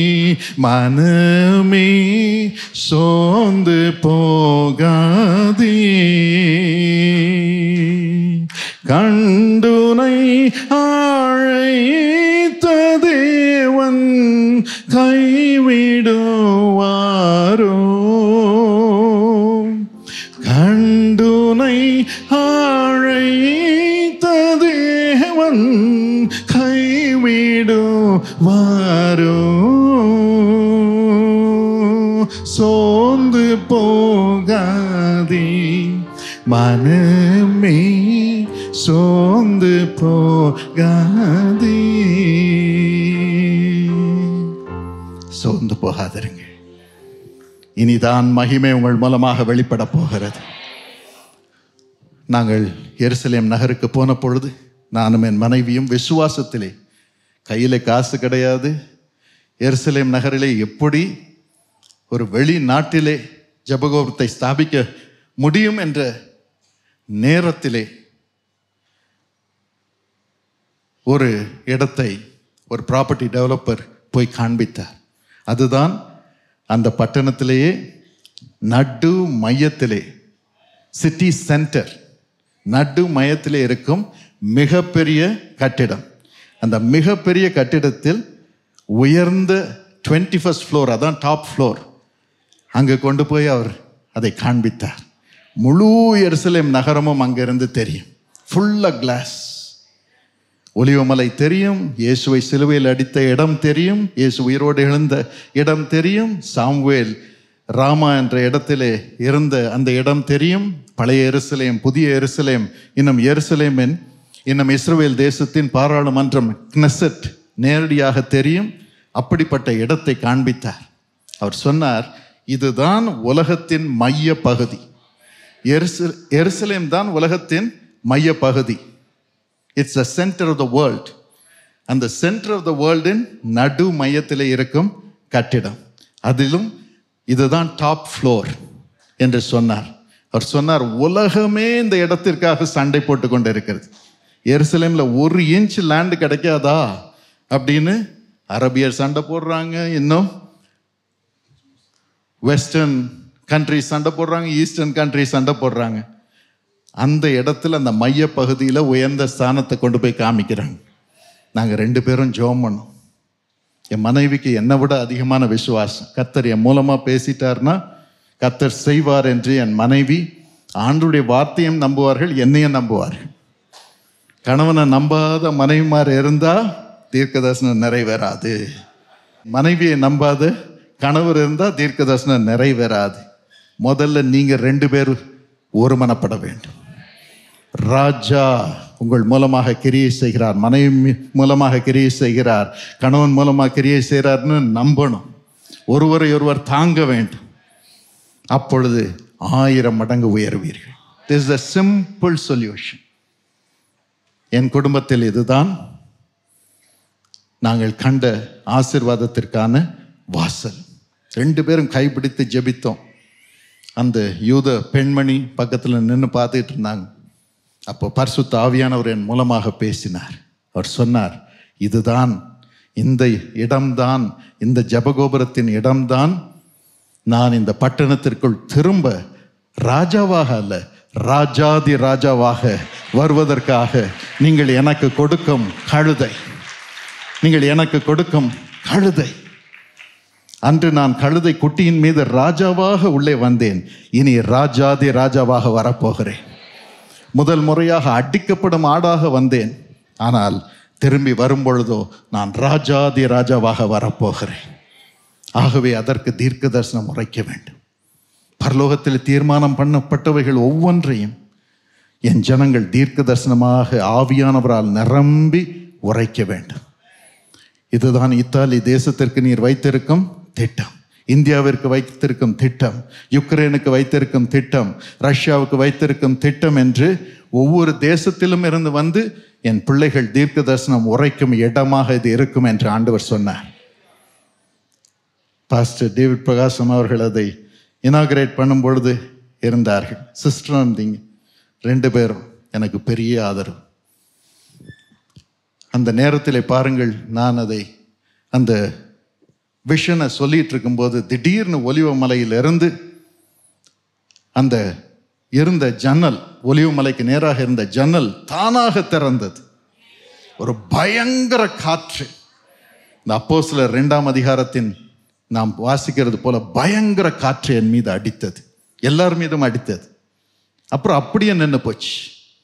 மனமே சோர்ந்து போகாதே கண்டுனை அழைத்த தேவன் கைவிடுவாரோ கண்டுனை அழைத்த தேவன் கைவிடுவாரோ சோர்ந்து போகாதே மனமே சோர்ந்து போகாதே சோர்ந்து போகாதிருங்க இனிதான் மகிமை உங்கள் மூலமாக வெளிப்பட போகிறது நாங்கள் எருசலேம் நகருக்கு போன பொழுது நானும் என் மனைவியும் விசுவாசத்திலே கையில் காசு கிடையாது எருசலேம் நகரிலே எப்படி ஒரு வெளிநாட்டிலே ஜபகோபுரத்தை ஸ்தாபிக்க முடியும் என்ற நேரத்திலே ஒரு இடத்தை ஒரு ப்ராப்பர்ட்டி டெவலப்பர் போய் காண்பித்தார் அதுதான் அந்த பட்டணத்திலேயே நடு மையத்திலே சிட்டி சென்டர் நடு மையத்திலே இருக்கும் மிகப்பெரிய கட்டிடம் அந்த மிகப்பெரிய கட்டிடத்தில் உயர்ந்த டுவெண்ட்டி ஃபஸ்ட் ஃப்ளோர் அதான் டாப் ஃப்ளோர் அங்கே கொண்டு போய் அவர் அதை காண்பித்தார் முழு எருசலேம் நகரமும் அங்கிருந்து தெரியும் ஃபுல்லாக கிளாஸ் ஒலிவமலை தெரியும் இயேசுவை சிலுவையில் அடித்த இடம் தெரியும் இயேசு உயிரோடு எழுந்த இடம் தெரியும் சாம்வேல் ராமா என்ற இடத்திலே இருந்த அந்த இடம் தெரியும் பழைய எருசலேம் புதிய எருசலேம் இன்னும் எருசலேமின் இன்னும் இஸ்ரவேல் தேசத்தின் பாராளுமன்றம் கினசெட் நேரடியாக தெரியும் அப்படிப்பட்ட இடத்தை காண்பித்தார் அவர் சொன்னார் இதுதான் உலகத்தின் மைய பகுதி எருச எருசலேம் தான் உலகத்தின் மைய பகுதி it's the centre of the world அந்த சென்டர் ஆஃப் த வேர்ல்டின் நடு மையத்தில் இருக்கும் கட்டிடம் அதிலும் இதுதான் டாப் ஃப்ளோர் என்று சொன்னார் அவர் சொன்னார் உலகமே இந்த இடத்திற்காக சண்டை போட்டு கொண்டு இருக்கிறது எருசலேமில் ஒரு இன்ச் லேண்டு கிடைக்காதா அப்படின்னு அரபியர் சண்டை போடுறாங்க இன்னும் வெஸ்டர்ன் கண்ட்ரி சண்டை போடுறாங்க ஈஸ்டர்ன் கண்ட்ரி சண்டை போடுறாங்க அந்த இடத்துல அந்த மைய பகுதியில் உயர்ந்த ஸ்தானத்தை கொண்டு போய் காமிக்கிறாங்க நாங்கள் ரெண்டு பேரும் ஜோம் பண்ணோம் என் மனைவிக்கு என்னை விட அதிகமான விசுவாசம் கத்தர் என் மூலமாக பேசிட்டார்னா கத்தர் செய்வார் என்று என் மனைவி ஆண்டுடைய வார்த்தையும் நம்புவார்கள் என்னையும் நம்புவார்கள் கணவனை நம்பாத மனைவிமார் இருந்தால் தீர்க்கதர்சனம் நிறைவேறாது மனைவியை நம்பாத கணவர் இருந்தால் தீர்க்கதர்சனம் நிறைவேறாது முதல்ல நீங்கள் ரெண்டு பேரும் ஒருமனப்பட வேண்டும் ராஜா உங்கள் மூலமாக கிரியை செய்கிறார் மனைவி மீ- மூலமாக கிரியை செய்கிறார் கணவன் மூலமாக கிரியை செய்கிறார்னு நம்பணும் ஒருவரை ஒருவர் தாங்க வேண்டும் அப்பொழுது ஆயிரம் மடங்கு உயர்வீர்கள் திஸ் த சிம்பிள் சொல்யூஷன் என் குடும்பத்தில் இதுதான் நாங்கள் கண்ட ஆசிர்வாதத்திற்கான வாசல் ரெண்டு பேரும் கைப்பிடித்து ஜெபித்தோம் அந்த யூத பெண்மணி பக்கத்தில் நின்று பார்த்துட்டு இருந்தாங்க அப்போ பரிசுத்த ஆவியானவர் என் மூலமாக பேசினார் அவர் சொன்னார் இதுதான் இந்த இடம்தான் இந்த ஜபகோபுரத்தின் இடம்தான் நான் இந்த பட்டணத்திற்குள் திரும்ப ராஜாவாக அல்ல ராஜாதி ராஜாவாக வருவதற்காக நீங்கள் எனக்கு கொடுக்கும் கழுதை நீங்கள் எனக்கு கொடுக்கும் கழுதை அன்று நான் கழுதை குட்டியின் மீது ராஜாவாக உள்ளே வந்தேன் இனி ராஜாதி ராஜாவாக வரப்போகிறேன் முதல் முறையாக அடிக்கப்படும் ஆடாக வந்தேன் ஆனால் திரும்பி வரும்பொழுதோ நான் ராஜாதி ராஜாவாக வரப்போகிறேன் ஆகவே அதற்கு தீர்க்க தரிசனம் உரைக்க வேண்டும் பரலோகத்தில் தீர்மானம் பண்ணப்பட்டவைகள் ஒவ்வொன்றையும் என் ஜனங்கள் தீர்க்க தரிசனமாக ஆவியானவரால் நிரம்பி உரைக்க வேண்டும் இதுதான் இத்தாலி தேசத்திற்கு நீர் வைத்திருக்கும் திட்டம் இந்தியாவிற்கு வைத்திருக்கும் திட்டம் யுக்ரைனுக்கு வைத்திருக்கும் திட்டம் ரஷ்யாவுக்கு வைத்திருக்கும் திட்டம் என்று ஒவ்வொரு தேசத்திலும் இருந்து வந்து என் பிள்ளைகள் தீர்க்க தரிசனம் உரைக்கும் இடமாக இது இருக்கும் என்று ஆண்டவர் சொன்னார் பாஸ்டர் டேவிட் பிரகாசம் அவர்கள் அதை இனாகரேட் பண்ணும் பொழுது இருந்தார்கள் சிஸ்டர் இருந்தீங்க ரெண்டு பேரும் எனக்கு பெரிய ஆதரவு அந்த நேரத்தில் பாருங்கள் நான் அதை அந்த விஷனை சொல்லிட்டு இருக்கும்போது திடீர்னு ஒலிவ மலையிலிருந்து அந்த இருந்த ஜன்னல் ஒலிவ மலைக்கு நேராக இருந்த ஜன்னல் தானாக திறந்தது ஒரு பயங்கர காற்று இந்த அப்போ ரெண்டாம் அதிகாரத்தின் நாம் வாசிக்கிறது போல பயங்கர காற்று என் மீது அடித்தது எல்லார் மீதும் அடித்தது அப்புறம் அப்படியே நின்று போச்சு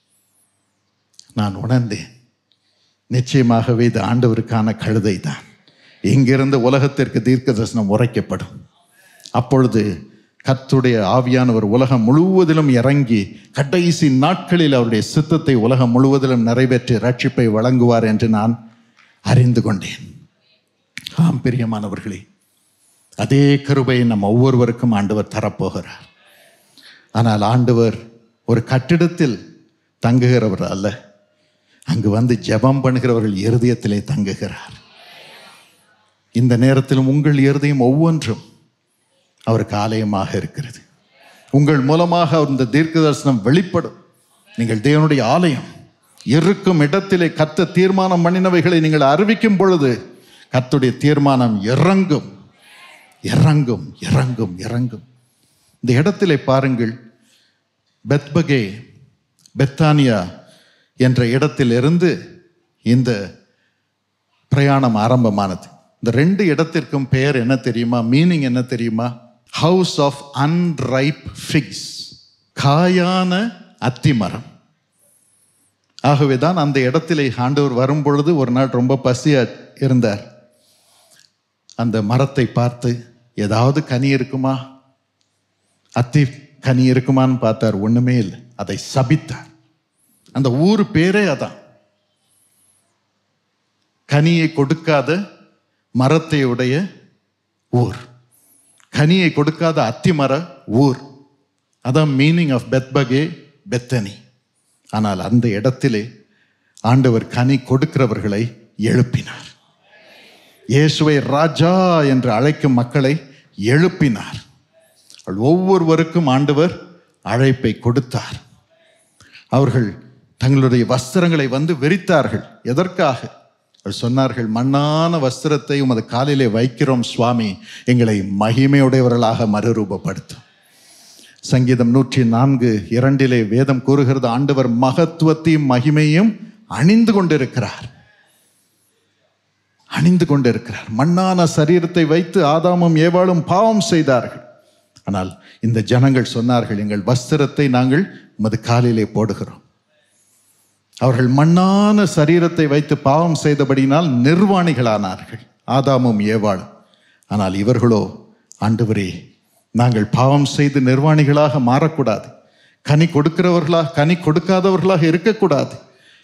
நான் உணர்ந்தேன் நிச்சயமாகவே இது ஆண்டவருக்கான கழுதை தான் இங்கிருந்து உலகத்திற்கு தீர்க்க தரிசனம் உரைக்கப்படும் அப்பொழுது கர்த்தருடைய ஆவியானவர் உலகம் முழுவதிலும் இறங்கி கடைசி நாட்களில் அவருடைய சித்தத்தை உலகம் முழுவதிலும் நிறைவேற்றி ரட்சிப்பை வழங்குவார் என்று நான் அறிந்து கொண்டேன் ஆம் பிரியமானவர்களே அதே கருபையை நம் ஒவ்வொருவருக்கும் ஆண்டவர் தரப்போகிறார் ஆனால் ஆண்டவர் ஒரு கட்டிடத்தில் தங்குகிறவர் அல்ல அங்கு வந்து ஜெபம் பண்ணுகிறவர்கள் இருதயத்திலே தங்குகிறார் இந்த நேரத்திலும் உங்கள் இருதயம் ஒவ்வொன்றும் அவருக்கு ஆலயமாக இருக்கிறது உங்கள் மூலமாக அவர் இந்த தீர்க்க தரிசனம் வெளிப்படும் நீங்கள் தேவனுடைய ஆலயம் இருக்கும் இடத்திலே கத்த தீர்மானம் பண்ணினவைகளை நீங்கள் அறிவிக்கும் பொழுது கத்துடைய தீர்மானம் இறங்கும் இறங்கும் இறங்கும் இறங்கும் இந்த இடத்திலே பாருங்கள் பெத்பகே பெத்தானியா என்ற இடத்திலிருந்து இந்த பிரயாணம் ஆரம்பமானது இந்த ரெண்டு இடத்திற்கும் பெயர் என்ன தெரியுமா மீனிங் என்ன தெரியுமா ஹவுஸ் ஆஃப் அன்ரைப் ஃபிக்ஸ் காயான அத்திமரம் ஆகவே தான் அந்த இடத்திலே ஆண்டவர் வரும் பொழுது ஒரு நாள் ரொம்ப பசியா இருந்தார் அந்த மரத்தை பார்த்து ஏதாவது கனி இருக்குமா அத்தி கனி இருக்குமான்னு பார்த்தார் ஒண்ணுமே இல்லை அதை சபித்தார் அந்த ஊர் பேரே அதான் கனியை கொடுக்காத மரத்தை உடைய ஊர் கனியை கொடுக்காத அத்திமர ஊர் அதான் மீனிங் ஆஃப் பெத்பகே பெத்தனி ஆனால் அந்த இடத்திலே ஆண்டவர் கனி கொடுக்கிறவர்களை எழுப்பினார் இயேசுவை ராஜா என்று அழைக்கும் மக்களை எழுப்பினார் அவள் ஒவ்வொருவருக்கும் ஆண்டவர் அழைப்பை கொடுத்தார் அவர்கள் தங்களுடைய வஸ்திரங்களை வந்து விரித்தார்கள் எதற்காக அவர்கள் சொன்னார்கள் மண்ணான வஸ்திரத்தை உமது காலிலே வைக்கிறோம் சுவாமி எங்களை மகிமையுடையவர்களாக மறுரூபப்படுத்தும் சங்கீதம் நூற்றி நான்கு இரண்டிலே வேதம் கூறுகிறது ஆண்டவர் மகத்துவத்தையும் மகிமையும் அணிந்து கொண்டிருக்கிறார் அணிந்து கொண்டிருக்கிறார் மண்ணான சரீரத்தை வைத்து ஆதாமும் ஏவாளும் பாவம் செய்தார்கள் ஆனால் இந்த ஜனங்கள் சொன்னார்கள் எங்கள் வஸ்திரத்தை நாங்கள் உமது காலிலே போடுகிறோம் அவர்கள் மண்ணான சரீரத்தை வைத்து பாவம் செய்தபடினால் நிர்வாணிகளானார்கள் ஆதாமும் ஏவாளும் ஆனால் இவர்களோ ஆண்டவரே நாங்கள் பாவம் செய்து நிர்வாணிகளாக மாறக்கூடாது கனி கொடுக்கிறவர்களாக கனி கொடுக்காதவர்களாக இருக்கக்கூடாது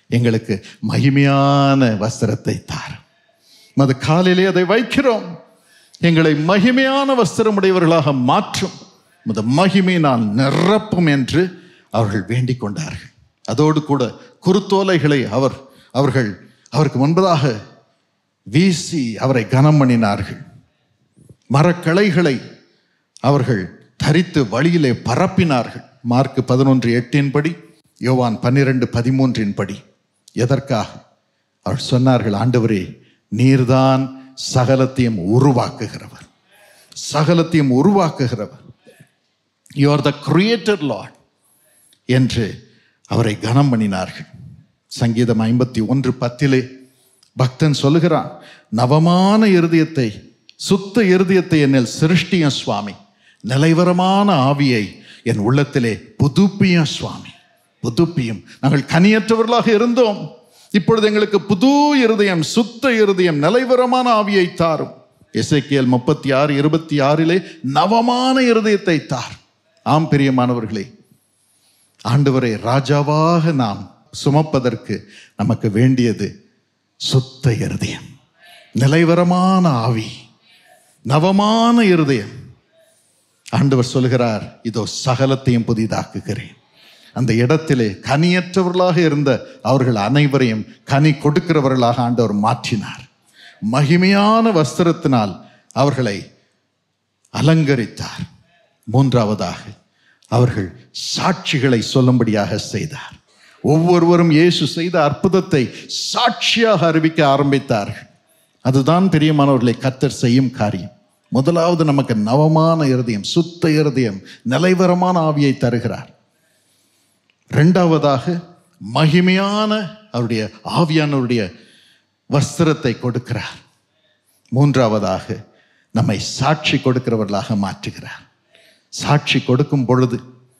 எங்களுக்கு மகிமையான வஸ்திரத்தை தாரும் அது காலிலே அதை வைக்கிறோம் எங்களை மகிமையான வஸ்திரமுடையவர்களாக மாற்றும் அது மகிமையினால் நிரப்பும் என்று அவர்கள் வேண்டிக் கொண்டார்கள் அதோடு கூட குருத்தோலைகளை அவர் அவர்கள் அவருக்கு முன்பதாக வீசி அவரை கனம் பண்ணினார்கள் மரக்கிளைகளை அவர்கள் தரித்து வழியிலே பரப்பினார்கள் மார்க் பதினொன்று எட்டின் படி யோவான் பன்னிரெண்டு பதிமூன்றின் படி எதற்காக அவர் சொன்னார்கள் ஆண்டவரே நீர்தான் சகலத்தையும் உருவாக்குகிறவர் சகலத்தையும் உருவாக்குகிறவர் you are the creator Lord என்று அவரை கனம் பண்ணினார்கள் சங்கீதம் ஐம்பத்தி ஒன்று பத்திலே பக்தன் சொல்லுகிறான் நவமான இருதயத்தை சுத்த இருதயத்தை என்னில் சிருஷ்டிய சுவாமி நிலைவரமான ஆவியை என் உள்ளத்திலே புதுப்பிய சுவாமி புதுப்பியும் நாங்கள் கனியற்றவர்களாக இருந்தோம் இப்பொழுது எங்களுக்கு புது இருதயம் சுத்த இருதயம் நிலைவரமான ஆவியை தாரும் எசேக்கியேல் முப்பத்தி ஆறு இருபத்தி ஆறிலே நவமான இருதயத்தை தார் ஆம் பிரியமானவர்களே ஆண்டவரை ராஜாவாக நாம் சுமப்பதற்கு நமக்கு வேண்டியது சுத்த இருதயம் நிலைவரமான ஆவி நவமான இருதயம் ஆண்டவர் சொல்கிறார் இதோ சகலத்தையும் புதிதாக்குகிறேன் அந்த இடத்திலே கனியற்றவர்களாக இருந்த அவர்கள் அனைவரையும் கனி கொடுக்கிறவர்களாக ஆண்டவர் மாற்றினார் மகிமையான வஸ்திரத்தினால் அவர்களை அலங்கரித்தார் மூன்றாவதாக அவர்கள் சாட்சிகளை சொல்லும்படியாக செய்தார் ஒவ்வொருவரும் இயேசு செய்த அற்புதத்தை சாட்சியாக அறிவிக்க ஆரம்பித்தார்கள் அதுதான் பெரியமானவர்களை கத்தர் செய்யும் காரியம் முதலாவது நமக்கு நவமான இருதயம் சுத்த இருதயம் நிலைவரமான ஆவியை தருகிறார் இரண்டாவதாக மகிமையான அவருடைய ஆவியானவருடைய வஸ்திரத்தை கொடுக்கிறார் மூன்றாவதாக நம்மை சாட்சி கொடுக்கிறவர்களாக மாற்றுகிறார் சாட்சி கொடுக்கும் பொழுது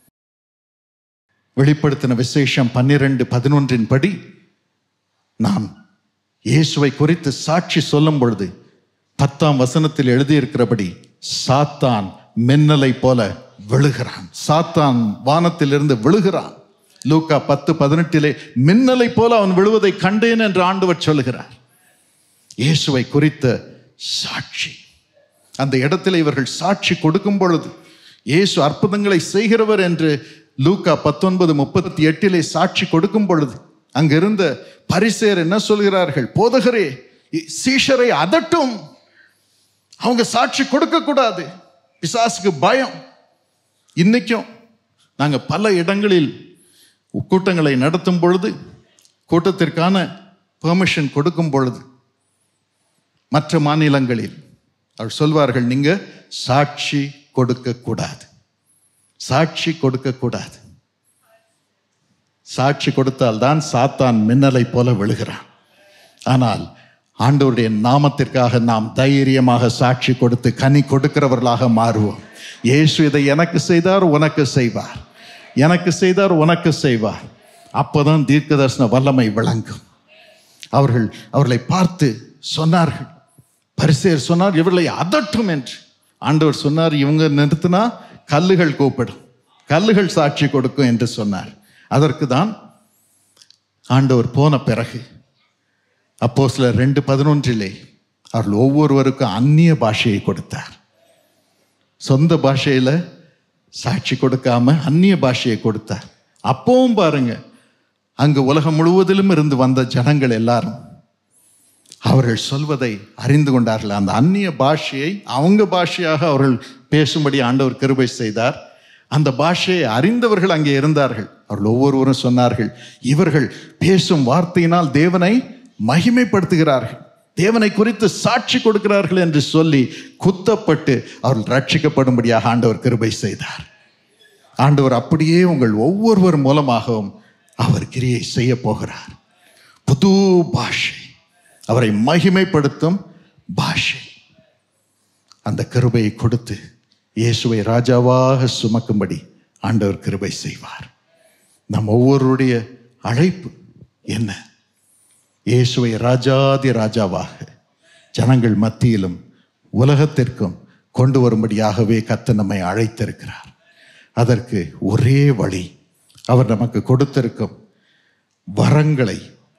வெளிப்படுத்தின விசேஷம் பன்னிரண்டு பதினொன்றின் படி நாம் இயேசுவை குறித்து சாட்சி சொல்லும் பொழுது பத்தாம் வசனத்தில் எழுதியிருக்கிறபடி சாத்தான் மின்னலை போல விழுகிறான் சாத்தான் வானத்திலிருந்து விழுகிறான் லூக்கா பத்து பதினெட்டிலே மின்னலை போல அவன் விழுவதை கண்டேன் என்று ஆண்டவர் சொல்லுகிறார் இயேசுவை குறித்த சாட்சி அந்த இடத்துல இவர்கள் சாட்சி கொடுக்கும் பொழுது இயேசு அற்புதங்களை செய்கிறவர் என்று லூக்கா பத்தொன்பது முப்பத்தி எட்டிலே சாட்சி கொடுக்கும் பொழுது அங்கிருந்த பரிசேர் என்ன சொல்கிறார்கள் போதகரே சீஷரை அதட்டும் அவங்க சாட்சி கொடுக்க கூடாது பிசாசுக்கு பயம் இன்னைக்கும் நாங்க பல இடங்களில் கூட்டங்களை நடத்தும் பொழுது கூட்டத்திற்கான பெர்மிஷன் கொடுக்கும் பொழுது மற்ற மாநிலங்களில் அவர் சொல்வார்கள் நீங்க சாட்சி கொடுக்க கூடாது சாட்சி கொடுக்க கூடாது சாட்சி கொடுத்தால் தான் சாத்தான் மின்னலை போல விழுகிறான் ஆனால் ஆண்டவருடைய நாமத்திற்காக நாம் தைரியமாக சாட்சி கொடுத்து கனி கொடுக்கிறவர்களாக மாறுவோம் இயேசு இதை எனக்கு செய்தார் உனக்கு செய்வார் எனக்கு செய்தார் உனக்கு செய்வார் அப்போதான் தீர்க்கதர்சன வல்லமை விளங்கும் அவர்கள் அவர்களை பார்த்து சொன்னார்கள் பரிசேர் சொன்னார் இவர்களை அதட்டும் என்று ஆண்டவர் சொன்னார் இவங்க நிறுத்தினா கல்லுகள் கூப்பிடும் கல்லுகள் சாட்சி கொடுக்கும் என்று சொன்னார் அதற்கு தான் ஆண்டவர் போன பிறகு அப்போ சில ரெண்டு பதினொன்றிலே அவர்கள் ஒவ்வொருவருக்கும் அந்நிய பாஷையை கொடுத்தார் சொந்த பாஷையில் சாட்சி கொடுக்காம அந்நிய பாஷையை கொடுத்தார் அப்பவும் பாருங்க அங்கு உலகம் முழுவதிலும் இருந்து வந்த ஜனங்கள் எல்லாரும் அவர்கள் சொல்வதை அறிந்து கொண்டார்கள் அந்த அந்நிய பாஷையை அவங்க பாஷையாக அவர்கள் பேசும்படி ஆண்டவர் கிருபை செய்தார் அந்த பாஷையை அறிந்தவர்கள் அங்கே இருந்தார்கள் அவர்கள் ஒவ்வொருவரும் சொன்னார்கள் இவர்கள் பேசும் வார்த்தையினால் தேவனை மகிமைப்படுத்துகிறார்கள் தேவனை குறித்து சாட்சி கொடுக்கிறார்கள் என்று சொல்லி குத்தப்பட்டு அவர்கள் ரட்சிக்கப்படும்படியாக ஆண்டவர் கிருபை செய்தார் ஆண்டவர் அப்படியே உங்கள் ஒவ்வொருவர் மூலமாகவும் அவர் கிரியை செய்ய போகிறார் புது பாஷை அவரை மகிமைப்படுத்தும் பாஷை அந்த கிருபையை கொடுத்து இயேசுவை ராஜாவாக சுமக்கும்படி ஆண்டவர் கிருபை செய்வார் நம் ஒவ்வொருடைய அழைப்பு என்ன இயேசுவை ராஜாதி ராஜாவாக ஜனங்கள் மத்தியிலும் உலகத்திற்கும் கொண்டு வரும்படியாகவே கத்த நம்மை அழைத்திருக்கிறார் அதற்கு ஒரே வழி அவர் நமக்கு கொடுத்திருக்கும் வரங்களை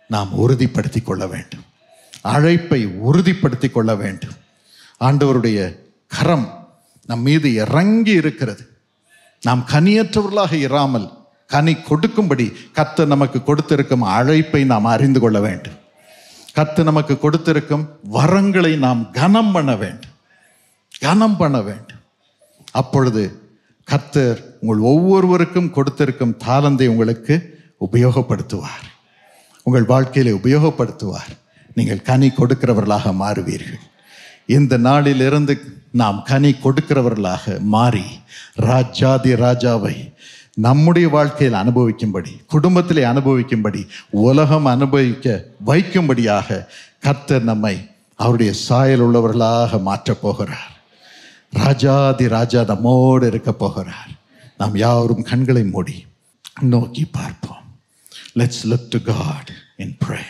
நாம் உறுதிப்படுத்திக் கொள்ள வேண்டும் அழைப்பை உறுதிப்படுத்திக் கொள்ள வேண்டும் ஆண்டவருடைய கரம் நம் மீது இறங்கி இருக்கிறது நாம் கனியற்றவர்களாக இராமல் கனி கொடுக்கும்படி கர்த்தர் நமக்கு கொடுத்திருக்கும் அழைப்பை நாம் அறிந்து கொள்ள வேண்டும் கர்த்தர் நமக்கு கொடுத்திருக்கும் வரங்களை நாம் கனம் பண்ண வேண்டும் கனம் பண்ண வேண்டும் அப்பொழுது கர்த்தர் உங்கள் ஒவ்வொருவருக்கும் கொடுத்திருக்கும் தாளந்தை உங்களுக்கு உபயோகப்படுத்துவார் உங்கள் வாழ்க்கையில உபயோகப்படுத்துவார் நீங்கள் கனி கொடுக்கிறவர்களாக மாறுவீர்கள் இந்த நாளிலிருந்து நாம் கனி கொடுக்கிறவர்களாக மாறி ராஜாதி ராஜாவை நம்முடைய வாழ்க்கையில் அனுபவிக்கும்படி குடும்பத்திலே அனுபவிக்கும்படி உலகம் அனுபவிக்க வைக்கும்படியாக கர்த்தர் நம்மை அவருடைய சாயல் உள்ளவர்களாக மாற்றப் போகிறார் ராஜாதி ராஜா நம்மோடு இருக்க போகிறார் நாம் யாவரும் கண்களை மூடி நோக்கி பார்ப்போம் let's look to God in prayer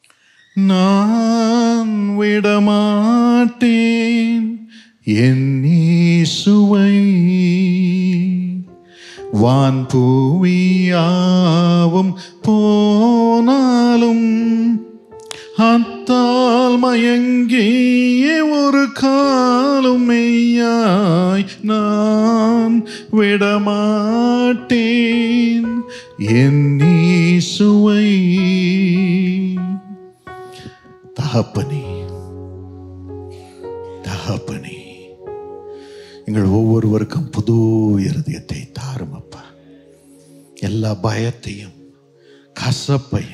நான் விடமாட்டேன் என் இயேசுவை வான் பூவியாவும் போனாலும் அத்தால் மயங்கிய ஒரு காலும் மெய்யாய் நான் விடமாட்டேன் என் இயேசுவை தகப்பனே தகப்பனே எங்கள் ஒவ்வொருவருக்கும் புது இருதயத்தை தாரும் அப்பா எல்லா பயத்தையும் கசப்பையும்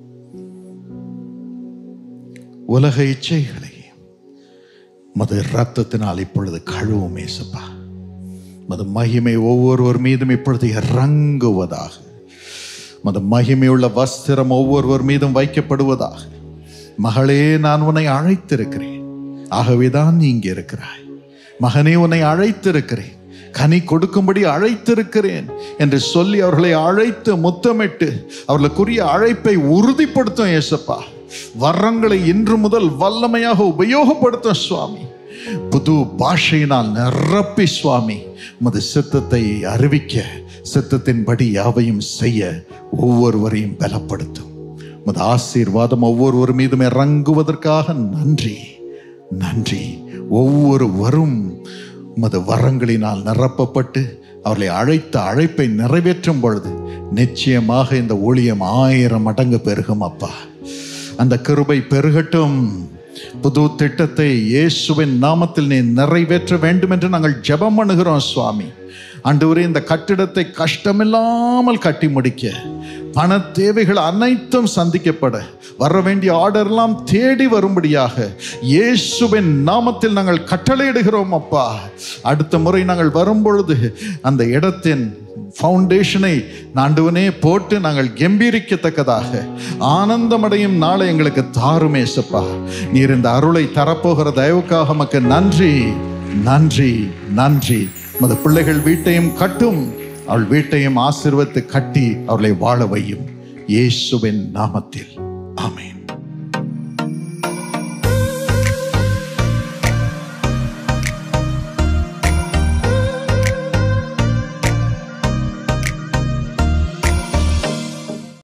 உலக இச்சைகளையும் மது ரத்தத்தினால் இப்பொழுது கழுவும் ஏசப்பா மது மகிமை ஒவ்வொருவர் மீதும் இப்பொழுது இறங்குவதாக மது மகிமையுள்ள வஸ்திரம் ஒவ்வொருவர் மீதும் வைக்கப்படுவதாக மகளே நான் உன்னை அழைத்திருக்கிறேன் ஆகவேதான் நீ இங்கே இருக்கிறாய் மகனே உன்னை அழைத்திருக்கிறேன் கனி கொடுக்கும்படி அழைத்திருக்கிறேன் என்று சொல்லி அவர்களை அழைத்து முத்தமிட்டு அவர்களுக்குரிய அழைப்பை உறுதிப்படுத்தும் ஏசப்பா வரங்களை இன்று முதல் வல்லமையாக உபயோகப்படுத்தும் சுவாமி புது பாஷையினால் நிரப்பி சுவாமி உமது சித்தத்தை அறிவிக்க சித்தத்தின்படி யாவையும் செய்ய ஒவ்வொருவரையும் பலப்படுத்தும் உமது ஆசீர்வாதம் ஒவ்வொருவர் மீதும் இறங்குவதற்காக நன்றி நன்றி ஒவ்வொருவரும் உமது வரங்களினால் நிரப்பப்பட்டு அவர்களை அழைத்த அழைப்பை நிறைவேற்றும் பொழுது நிச்சயமாக இந்த ஊழியம் ஆயிரம் மடங்கு பெருகும் அப்பா அந்த கிருபை பெருகட்டும் புது திட்டத்தை இயேசுவின் நாமத்தில் நீ நிறைவேற்ற வேண்டும் என்று நாங்கள் ஜெபம் பண்ணுகிறோம் சுவாமி ஆண்டவரே இந்த கட்டிடத்தை கஷ்டமில்லாமல் கட்டி முடிக்க பண தேவைகள் அனைத்தும் சந்திக்கப்பட வர வேண்டிய ஆர்டர்லாம் தேடி வரும்படியாக இயேசுவின் நாமத்தில் நாங்கள் கட்டளையிடுகிறோம் அப்பா அடுத்த முறை நாங்கள் வரும்பொழுது அந்த இடத்தின் ஃபவுண்டேஷனை ஆண்டவனே போட்டு நாங்கள் கம்பீரிக்கத்தக்கதாக ஆனந்தமடையும் நாளை எங்களுக்கு தாருமே சப்பா நீர் இந்த அருளை தரப்போகிற தயவுக்காக மக்கு நன்றி நன்றி நன்றி மது பிள்ளைகள் வீட்டையும் கட்டும் அவள் வீட்டையும் ஆசீர்வத்து கட்டி அவளை வாழ வையும் இயேசுவின் நாமத்தில்